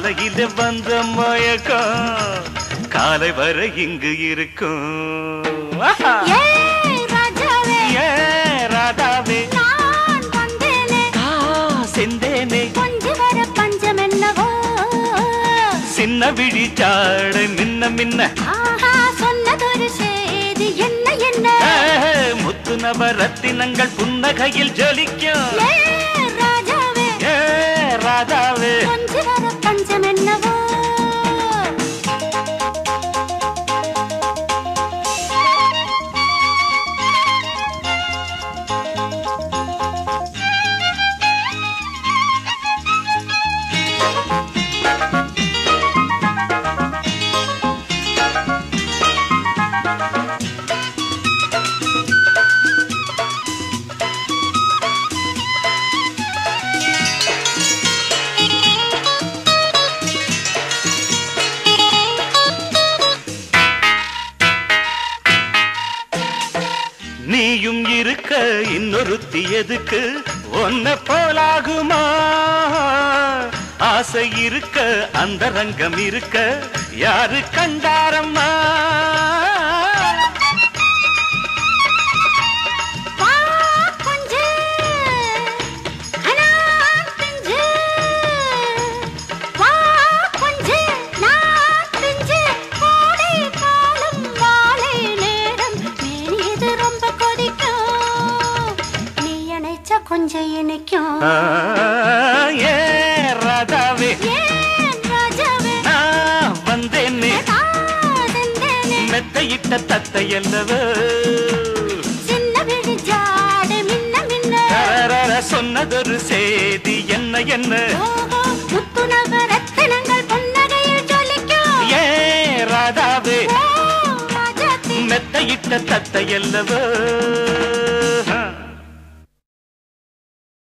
காலையில வந்த மயக்கம் காலை வரை இங்கு இருக்கும் ஆஹா! ஏ ராஜாவே ஏ ராதாவே நான் வந்தேனே ஆ, செந்தேனே கொஞ்சி வர பஞ்சம் என்னவோ சின்ன விழி சாட மின்ன மின்ன ஆஹா சொன்னதொரு செய்தி என்ன என்ன ஏ, முத்து நவரத்தினங்கள் புன்னகையில் ஜொலிக்கும் ஏ ராஜாவே ஏ ராதாவே கொஞ்சி வர பஞ்சம் என்னவோ நீயும் இருக்க இன்னொருத்தி எதுக்கு ஒன்ன போலாகுமா ஆசை இருக்க அந்த ரங்கம் இருக்க யாரு கண்டாரம்மா வா கொஞ்சு அனா பிஞ்சு வா கொஞ்சு நான் பிஞ்சு கோடை காலம் மாலை நேரம் மேனியது ரொம்ப கொதிக்கும் நீ அணைச்ச கொஞ்சம் இனிக்கும் ஆ, ஏ ராதாவே ஏன் ராஜாவே நான் வந்தேனே காதந்தேனே மெத்தையிட்ட தத்தை அல்லவோ சின்ன விழி ஜாடு மின்ன மின்ன தரரர சொன்னதொரு செய்தி என்ன என்ன ஓஹோ முத்து நவரத்தினங்கள் புன்னகையில் ஜொலிக்கும் ஏ ராதாவே ஓ ராஜாத்தி மெத்தையிட்ட தத்தை அல்லவோ